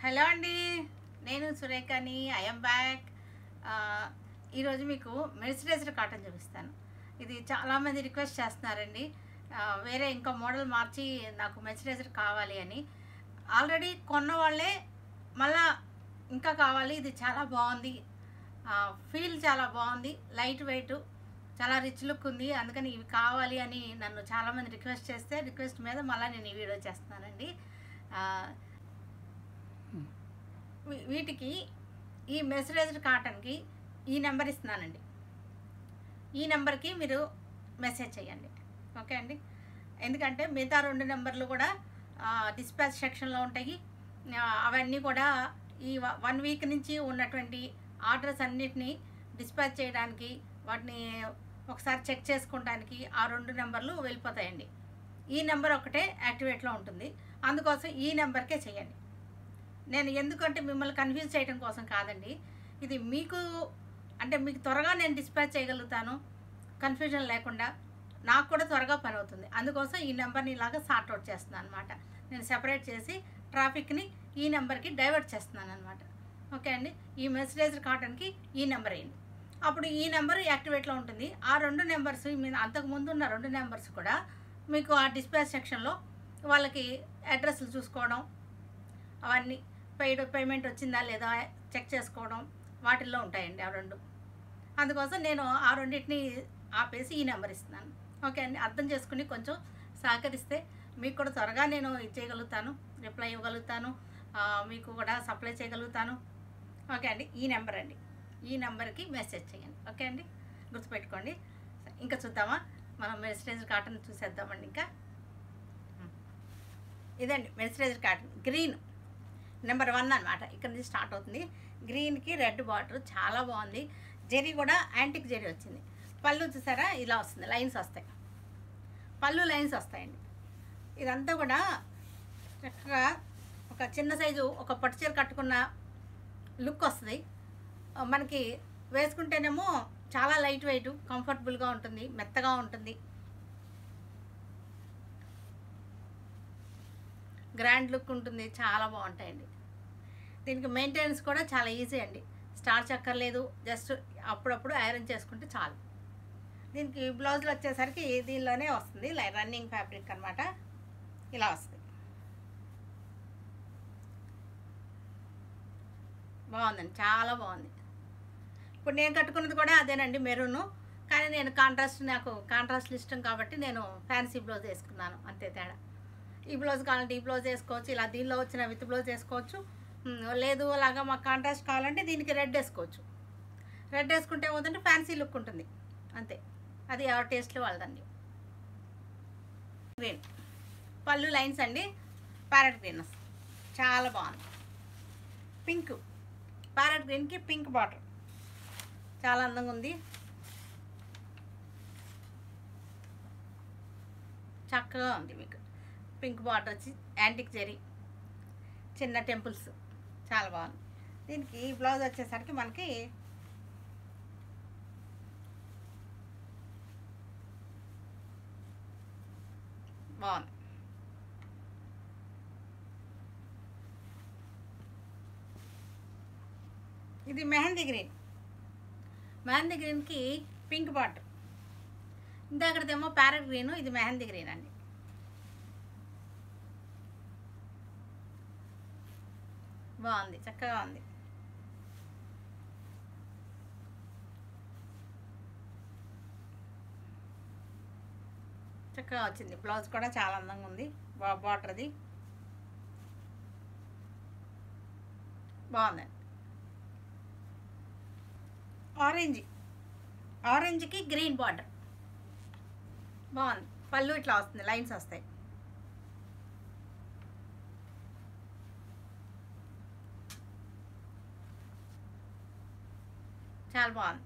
hello అండి నేను సురేఖని I'm back ఈరోజు మీకు మెర్సిడైజ్డ్ కాటన్ చూపిస్తాను ఇది చాలామంది రిక్వెస్ట్ చేస్తున్నారండి ఆ, వేరే ఇంకో మోడల్ మార్చి నాకు మెర్సిడైజ్డ్ కావాలి అని ఆల్రెడీ కొన్న వాళ్ళే మళ్ళా ఇంకా కావాలి ఇది చాలా బాగుంది ఫీల్ చాలా బాగుంది లైట్ వెయిట్ చాలా రిచ్ లుక్ ఉంది అందుకని ఇవి కావాలి అని నన్ను చాలామంది రిక్వెస్ట్ చేస్తే రిక్వెస్ట్ మీద మళ్ళీ నేను ఈ వీడియో చేస్తున్నానండి ఆ, వీ- వీటికి ఈ మెసరైజ్డ్ కాటన్కి ఈ నెంబర్ ఇస్తున్నానండి ఈ నెంబర్కి మీరు మెసేజ్ చేయండి ఓకే అండి ఎందుకంటే మిగతా రెండు నెంబర్లు కూడా డిస్పాచ్ సెక్షన్లో ఉంటాయి ఆ, అవన్నీ కూడా ఈ వ- వన్ వీక్ నుంచి ఉన్నటువంటి ఆర్డర్స్ అన్నిటినీ డిస్పాచ్ చేయడానికి వాటిని ఒకసారి చెక్ చేసుకోవడానికి ఆ రెండు నెంబర్లు వెళ్ళిపోతాయండి ఈ నెంబర్ ఒకటే యాక్టివేట్లో ఉంటుంది అందుకోసం ఈ నెంబర్కే చేయండి నేను ఎందుకంటే మిమ్మల్ని కన్ఫ్యూజ్ చేయడం కోసం కాదండి ఇది మీకు అంటే మీకు త్వరగా నేను డిస్పాచ్ చేయగలుగుతాను కన్ఫ్యూజన్ లేకుండా నాకు కూడా త్వరగా పని అవుతుంది అందుకోసం ఈ నెంబర్ని ఇలాగా సార్ట్ అవుట్ చేస్తున్నాను అనమాట నేను సెపరేట్ చేసి ట్రాఫిక్ని ఈ నెంబర్కి డైవర్ట్ చేస్తున్నాను అనమాట ఓకే అండి ఈ మెసేజ్ కాటన్కి ఈ నెంబర్ వేయండి అప్పుడు ఈ నెంబర్ యాక్టివేట్లో ఉంటుంది ఆ రెండు నెంబర్స్ మీరు అంతకు ముందు ఉన్న రెండు నెంబర్స్ కూడా మీకు ఆ డిస్పాచ్ సెక్షన్లో వాళ్ళకి అడ్రస్లు చూసుకోవడం అవన్నీ పెయిడ్ పేమెంట్ వచ్చిందా లేదా చెక్ చేసుకోవడం వాటిల్లో ఉంటాయండి ఆ రెండు అందుకోసం నేను ఆ రెండింటిని ఆపేసి ఈ నెంబర్ ఇస్తున్నాను ఓకే అండి అర్థం చేసుకుని కొంచెం సహకరిస్తే మీకు కూడా త్వరగా నేను ఇచ్చేయగలుగుతాను రిప్లై ఇవ్వగలుగుతాను ఆ, మీకు కూడా సప్లై చేయగలుగుతాను ఓకే అండి ఈ నెంబర్ అండి ఈ నెంబర్కి మెసేజ్ చేయండి ఓకే అండి గుర్తుపెట్టుకోండి ఇంకా చూద్దామా మనం మెసేజ్ కాటన్ చూసేద్దామండి ఇంకా ఇదండి message cotton green number one అనమాట ఇక్కడ నుంచి స్టార్ట్ అవుతుంది గ్రీన్కి రెడ్ బార్డర్ చాలా బాగుంది జెరీ కూడా యాంటిక్ జెరీ వచ్చింది పళ్ళు చూసారా ఇలా వస్తుంది లైన్స్ వస్తాయి పళ్ళు లైన్స్ వస్తాయండి ఇదంతా కూడా చక్కగా ఒక చిన్న సైజు ఒక పట్టు చీర కట్టుకున్న లుక్ వస్తుంది ఆ, మనకి వేసుకుంటేనేమో చాలా లైట్ వెయిట్ కంఫర్టబుల్గా ఉంటుంది మెత్తగా ఉంటుంది గ్రాండ్ లుక్ ఉంటుంది చాలా బాగుంటాయండి దీనికి మెయింటెనెన్స్ కూడా చాలా ఈజీ అండి స్టార్చ్ అక్కర్లేదు జస్ట్ అప్పుడప్పుడు ఐరన్ చేసుకుంటే చాలు దీనికి బ్లౌజులు వచ్చేసరికి దీనిలోనే వస్తుంది లై రన్నింగ్ ఫ్యాబ్రిక్ అనమాట ఇలా వస్తుంది బాగుందండి చాలా బాగుంది ఇప్పుడు నేను కట్టుకున్నది కూడా అదేనండి మెరూను కానీ నేను కాంట్రాస్ట్ నాకు కాంట్రాస్ట్ ఇష్టం కాబట్టి నేను ఫ్యాన్సీ బ్లౌజ్ వేసుకున్నాను అంతే తేడా ఈ బ్లౌజ్ కావాలంటే ఈ బ్లౌజ్ వేసుకోవచ్చు ఇలా దీనిలో వచ్చిన విత్ బ్లౌజ్ వేసుకోవచ్చు ఉమ్, లేదు అలాగా మాకు కాంట్రాస్ట్ కావాలంటే దీనికి రెడ్ వేసుకోవచ్చు రెడ్ వేసుకుంటే ఏమవుతుందంటే ఫ్యాన్సీ లుక్ ఉంటుంది అంతే అది ఎవరి టేస్ట్లో వాళ్ళదండి గ్రీన్ పళ్ళు లైన్స్ అండి ప్యారెట్ గ్రీన్ వస్తుంది చాలా బాగుంది పింక్ ప్యారెట్ గ్రీన్కి పింక్ బార్డర్ చాలా అందంగా ఉంది చక్కగా ఉంది మీకు పింక్ బార్డర్ వచ్చి యాంటిక్ జెరీ చిన్న టెంపుల్స్ చాలా బాగుంది దీనికి బ్లౌజ్ వచ్చేసరికి మనకి బాగుంది ఇది మెహందీ గ్రీన్ మెహందీ గ్రీన్కి పింక్ బార్డర్ ఇందాకడదేమో ప్యారెట్ గ్రీన్ ఇది మెహందీ గ్రీన్ అండి బాగుంది చక్కగా ఉంది చక్కగా వచ్చింది బ్లౌజ్ కూడా చాలా అందంగా ఉంది బా బార్డర్ది బాగుంది ఆరెంజ్ ఆరెంజ్కి గ్రీన్ బార్డర్ బాగుంది పళ్ళు ఇట్లా వస్తుంది లైన్స్ వస్తాయి చాలా బాగుంది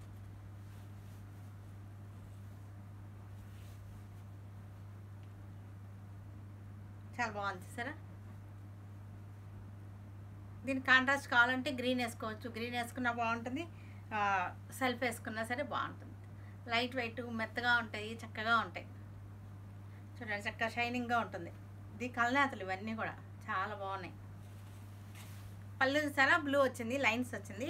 చాలా బాగుంది సరే దీనికి కాంట్రాస్ట్ కావాలంటే గ్రీన్ వేసుకోవచ్చు గ్రీన్ వేసుకున్నా బాగుంటుంది ఆ, సెల్ఫ్ వేసుకున్నా సరే బాగుంటుంది లైట్ వెయిట్ మెత్తగా ఉంటాయి చక్కగా ఉంటాయి చూడండి చక్కగా షైనింగ్గా ఉంటుంది ఇది కలనేతలు ఇవన్నీ కూడా చాలా బాగున్నాయి పళ్ళు చూసారా బ్లూ వచ్చింది లైన్స్ వచ్చింది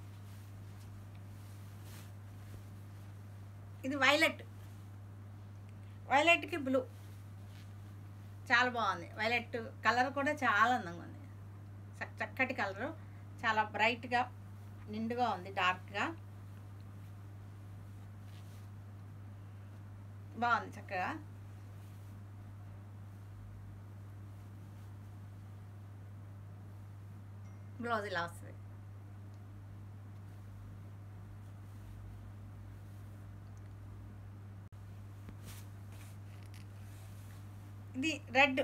ఇది వైలెట్ వైలెట్కి బ్లూ చాలా బాగుంది వైలెట్ కలర్ కూడా చాలా అందంగా ఉంది చక్- చక్కటి కలరు చాలా బ్రైట్గా నిండుగా ఉంది డార్క్గా బాగుంది చక్కగా బ్లౌజ్ ఇలా వస్తుంది ఇది రెడ్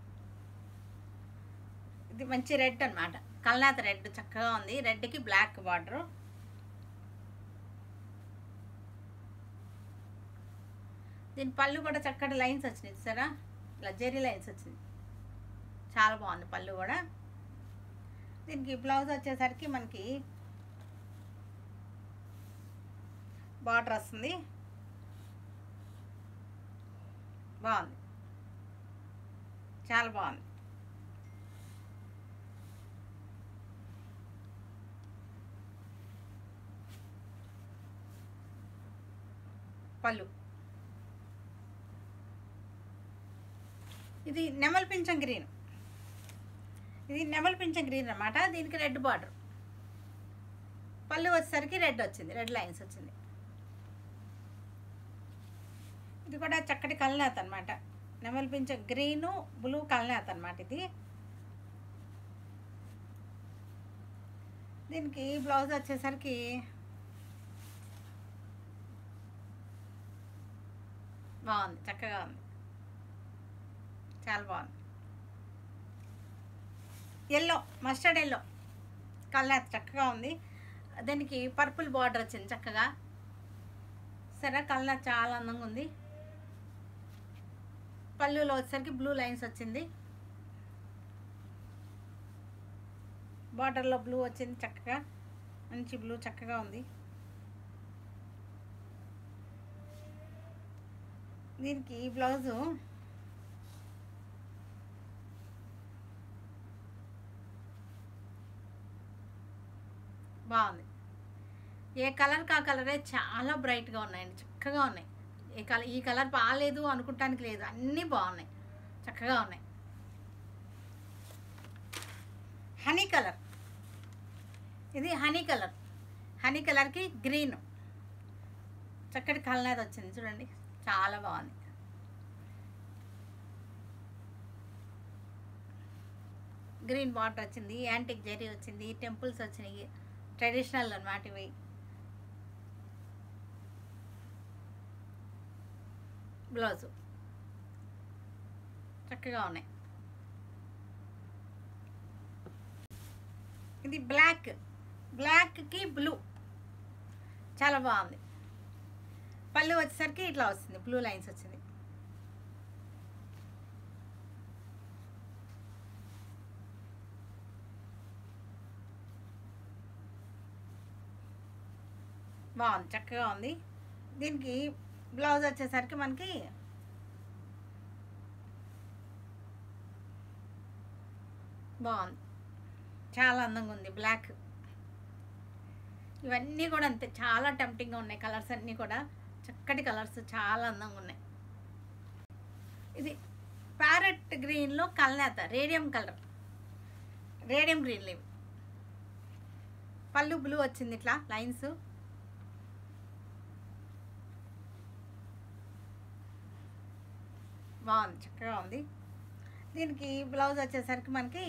ఇది మంచి రెడ్ అన్నమాట కల్నాథ రెడ్ చక్కగా ఉంది రెడ్కి బ్లాక్ బార్డర్ దీని పళ్ళు కూడా చక్కటి లైన్స్ వచ్చినాయి చూసారా ఇలా జెరీ లైన్స్ వచ్చింది చాలా బాగుంది పళ్ళు కూడా దీనికి బ్లౌజ్ వచ్చేసరికి మనకి బార్డర్ వస్తుంది బాగుంది చాలా బాగుంది పళ్ళు ఇది నెమల్ పింఛం గ్రీన్ ఇది నెమల్ పింఛం గ్రీన్ అన్నమాట దీనికి రెడ్ బార్డర్ పళ్ళు వచ్చేసరికి రెడ్ వచ్చింది రెడ్ లైన్స్ వచ్చింది ఇది కూడా చక్కటి కల్నేత అనమాట నెమల్ పింఛం గ్రీను బ్లూ కల్నేత అనమాట ఇది దీనికి బ్లౌజ్ వచ్చేసరికి బాగుంది చక్కగా ఉంది చాలా బాగుంది ఎల్లో మస్టర్డ్ ఎల్లో కలర్ చక్కగా ఉంది దీనికి పర్పుల్ బార్డర్ వచ్చింది చక్కగా సరే కలర్ చాలా అందంగా ఉంది పళ్ళులో వచ్చేసరికి బ్లూ లైన్స్ వచ్చింది బార్డర్లో బ్లూ వచ్చింది చక్కగా మంచి బ్లూ చక్కగా ఉంది దీనికి బ్లౌజు బాగుంది ఏ కలర్ కా కలరే చాలా బ్రైట్గా ఉన్నాయండి చక్కగా ఉన్నాయి ఏ కలర్ ఈ కలర్ బాగాలేదు అనుకుంటానికి లేదు అన్నీ బాగున్నాయి చక్కగా ఉన్నాయి హనీ కలర్ ఇది హనీ కలర్ హనీ కలర్కి గ్రీన్ చక్కటి కలర్ వచ్చింది చూడండి చాలా బాగుంది గ్రీన్ బార్డర్ వచ్చింది యాంటిక్ జెరీ వచ్చింది టెంపుల్స్ వచ్చినాయి ట్రెడిషనల్ అన్నమాట ఇవి బ్లౌజు చక్కగా ఉన్నాయి ఇది బ్లాక్ బ్లాక్కి బ్లూ చాలా బాగుంది పళ్ళు వచ్చేసరికి ఇట్లా వస్తుంది బ్లూ లైన్స్ వచ్చింది బాగుంది చక్కగా ఉంది దీనికి బ్లౌజ్ వచ్చేసరికి మనకి బాగుంది చాలా అందంగా ఉంది బ్లాక్ ఇవన్నీ కూడా అంతే చాలా టెంప్టింగ్గా ఉన్నాయి కలర్స్ అన్నీ కూడా చక్కటి కలర్స్ చాలా అందంగా ఉన్నాయి ఇది ప్యారెట్ గ్రీన్లో కల్నేత రేడియం కలర్ రేడియం గ్రీన్లు ఇవి పళ్ళు బ్లూ వచ్చింది ఇట్లా లైన్స్ బాగుంది చక్కగా ఉంది దీనికి బ్లౌజ్ వచ్చేసరికి మనకి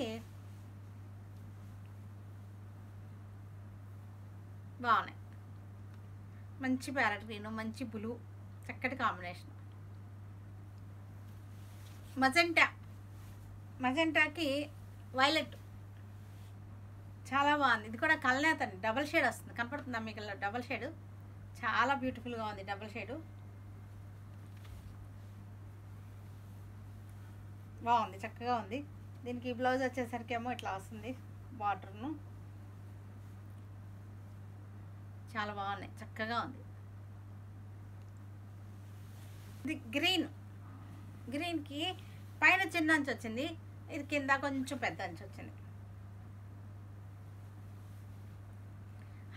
బాగున్నాయి మంచి ప్యారెట్ గ్రీన్ మంచి బ్లూ చక్కటి కాంబినేషన్ మజెంటా మజెంటాకి వైలెట్ చాలా బాగుంది ఇది కూడా కల్నేత అండి డబల్ షేడ్ వస్తుంది కనపడుతుందా మీకు ఇలా డబల్ షేడ్ చాలా బ్యూటిఫుల్గా ఉంది డబల్ షేడు బాగుంది చక్కగా ఉంది దీనికి బ్లౌజ్ వచ్చేసరికి ఏమో ఇట్లా వస్తుంది బార్డర్ను చాలా బాగున్నాయి చక్కగా ఉంది ఇది గ్రీన్ గ్రీన్కి పైన చిన్న అంచు వచ్చింది ఇది కింద కొంచెం పెద్ద అంచు వచ్చింది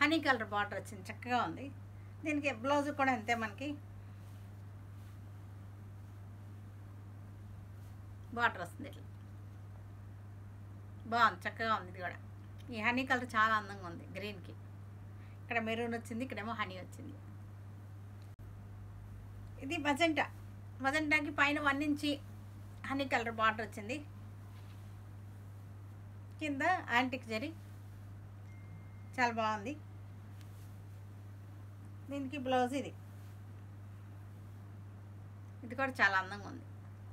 హనీ కలర్ బార్డర్ వచ్చింది చక్కగా ఉంది దీనికి బ్లౌజ్ కూడా అంతే మనకి బార్డర్ వస్తుంది ఇట్లా బాగుంది చక్కగా ఉంది ఇది కూడా ఈ హనీ కలర్ చాలా అందంగా ఉంది గ్రీన్కి ఇక్కడ మెరూన్ వచ్చింది ఇక్కడేమో హనీ వచ్చింది ఇది మజెంటా మజెంటాకి పైన one inch honey colour border వచ్చింది కింద యాంటిక్ జరీ చాలా బాగుంది దీనికి బ్లౌజ్ ఇది ఇది కూడా చాలా అందంగా ఉంది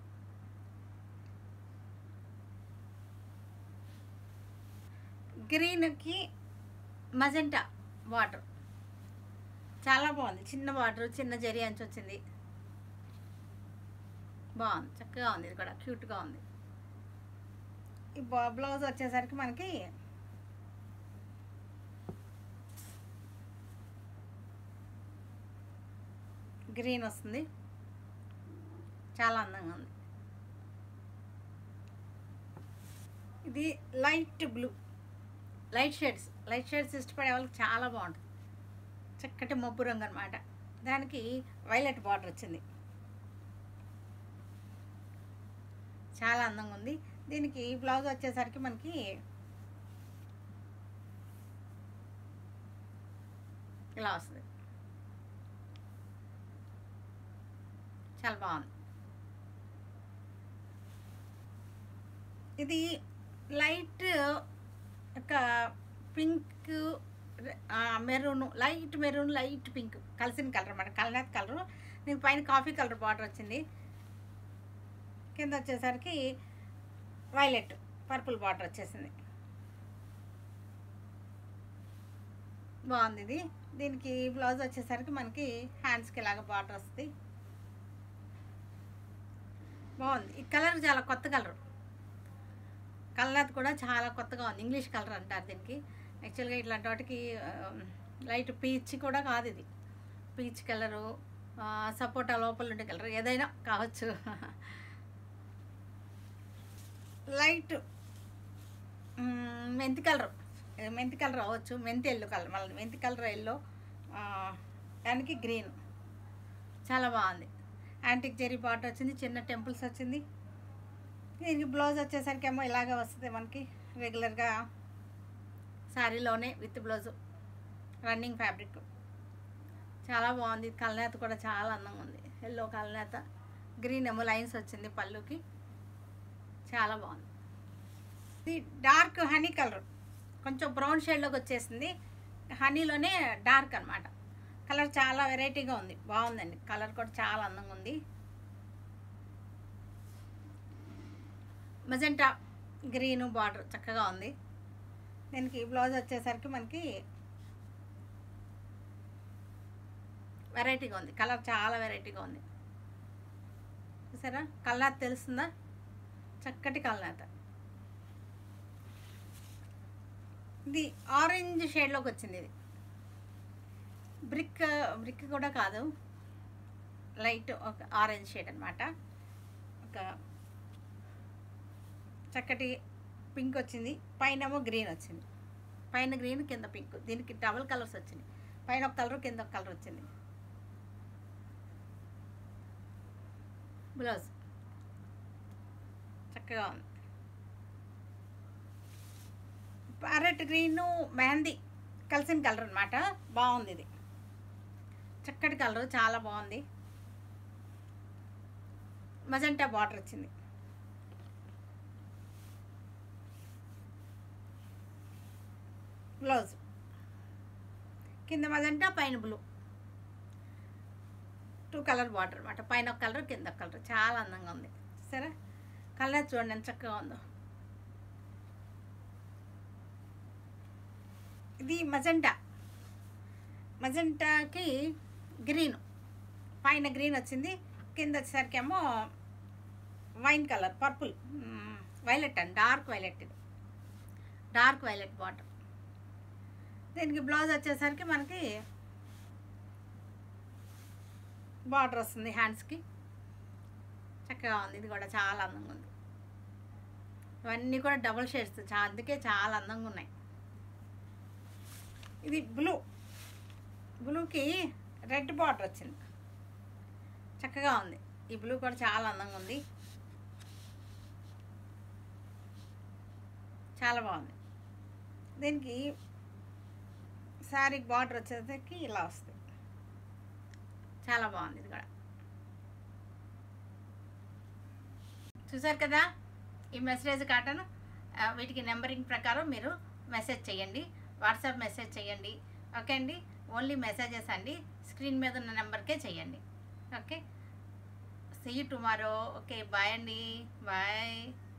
గ్రీన్కి మజెంటా వాటర్ చాలా బాగుంది చిన్న వాటర్ చిన్న జరి అంచు వచ్చింది బాగుంది చక్కగా ఉంది ఇది కూడా క్యూట్గా ఉంది ఈ బా- బ్లౌజ్ వచ్చేసరికి మనకి గ్రీన్ వస్తుంది చాలా అందంగా ఉంది ఇది light blue light shades light shades ఇష్టపడే వాళ్ళకి చాలా బాగుంటుంది చక్కటి మబ్బు రంగు అనమాట దానికి వైలెట్ బార్డర్ వచ్చింది చాలా అందంగా ఉంది దీనికి బ్లౌజ్ వచ్చేసరికి మనకి ఇలా వస్తుంది చాలా బాగుంది ఇది లైట్ ఒక pink maroon light maroon light pink కలిసిన కలర్ అన్నమాట కలనాథ్ కలర్ దీని పైన కాఫీ కలర్ బార్డర్ వచ్చింది కింద వచ్చేసరికి వైలెట్ పర్పుల్ బార్డర్ వచ్చేసింది బాగుంది ఇది దీనికి బ్లౌజ్ వచ్చేసరికి మనకి హ్యాండ్స్కి ఇలాగ బార్డర్ వస్తుంది బాగుంది ఈ కలర్ చాలా కొత్త కలర్ కలర్ కూడా చాలా కొత్తగా ఉంది ఇంగ్లీష్ కలర్ అంటారు దీనికి యాక్చువల్గా ఇట్లాంటి వాటికి లైట్ పీచ్ కూడా కాదు ఇది పీచ్ కలరు సపోటా లోపల ఉండే కలర్ ఏదైనా కావచ్చు లైట్ మ్, మెంతి కలర్ మెంతి కలర్ అవ్వచ్చు మెంతి ఎల్లో కలర్ మళ్ళీ మెంతి కలర్ ఎల్లో దానికి గ్రీన్ చాలా బాగుంది యాంటిక్ జెరీ బాట్ వచ్చింది చిన్న టెంపుల్స్ వచ్చింది దీనికి బ్లౌజ్ వచ్చేసరికి ఏమో ఇలాగే వస్తుంది మనకి రెగ్యులర్గా శారీలోనే విత్ బ్లౌజ్ రన్నింగ్ ఫ్యాబ్రిక్ చాలా బాగుంది కలనేత కూడా చాలా అందంగా ఉంది ఎల్లో కలనేత గ్రీన్ ఏమో లైన్స్ వచ్చింది పళ్ళుకి చాలా బాగుంది ఇది డార్క్ హనీ కలర్ కొంచెం బ్రౌన్ షేడ్లోకి వచ్చేసింది హనీలోనే డార్క్ అన్నమాట కలర్ చాలా వెరైటీగా ఉంది బాగుందండి కలర్ కూడా చాలా అందంగా ఉంది మజెంటా గ్రీను బార్డర్ చక్కగా ఉంది దీనికి బ్లౌజ్ వచ్చేసరికి మనకి వెరైటీగా ఉంది కలర్ చాలా వెరైటీగా ఉంది చూసారా కల్నాథ్ తెలుస్తుందా చక్కటి కల్నాథ్ ఇది ఆరెంజ్ షేడ్లోకి వచ్చింది ఇది బ్రిక్ బ్రిక్ కూడా కాదు లైట్ ఒక ఆరెంజ్ షేడ్ అనమాట ఒక చక్కటి పింక్ వచ్చింది పైన ఏమో గ్రీన్ వచ్చింది పైన గ్రీన్ కింద పింక్ దీనికి డబుల్ కలర్స్ వచ్చింది పైన ఒక కలర్ కింద ఒక కలర్ వచ్చింది బ్లౌజ్ చక్కగా ఉంది ప్యారెట్ గ్రీన్ మెహందీ కలిసిన కలర్ అనమాట బాగుంది ఇది చక్కటి కలర్ చాలా బాగుంది మజంటా బార్డర్ వచ్చింది బ్లౌజ్ కింద మజంటా పైన బ్లూ టూ కలర్ బార్డర్ అనమాట పైన ఒక కలర్ కింద ఒక కలర్ చాలా అందంగా ఉంది సరే కలర్ చూడండి ఎంత చక్కగా ఉందో ఇది మజంటా మజంటాకి గ్రీన్ పైన గ్రీన్ వచ్చింది కింద వచ్చేసరికి ఏమో వైన్ కలర్ పర్పుల్ వైలెట్ అండి డార్క్ వైలెట్ ఇది డార్క్ వైలెట్ బాటర్ దీనికి బ్లౌజ్ వచ్చేసరికి మనకి బార్డర్ వస్తుంది హ్యాండ్స్కి చక్కగా ఉంది ఇది కూడా చాలా అందంగా ఉంది ఇవన్నీ కూడా డబుల్ షేడ్స్ చా అందుకే చాలా అందంగా ఉన్నాయి ఇది బ్లూ బ్లూకి రెడ్ బార్డర్ వచ్చింది చక్కగా ఉంది ఈ బ్లూ కూడా చాలా అందంగా ఉంది చాలా బాగుంది దీనికి శారీ బార్డర్ వచ్చేసరికి ఇలా వస్తుంది చాలా బాగుంది ఇది కూడా చూసారు కదా ఈ మెసేజ్ కాటన్ ఆ, వీటికి నెంబరింగ్ ప్రకారం మీరు మెసేజ్ చేయండి వాట్సాప్ మెసేజ్ చేయండి ఓకే అండి ఓన్లీ మెసేజెస్ అండి స్క్రీన్ మీద ఉన్న నెంబర్కే చేయండి okay see tomorrow okay bye అండి బాయ్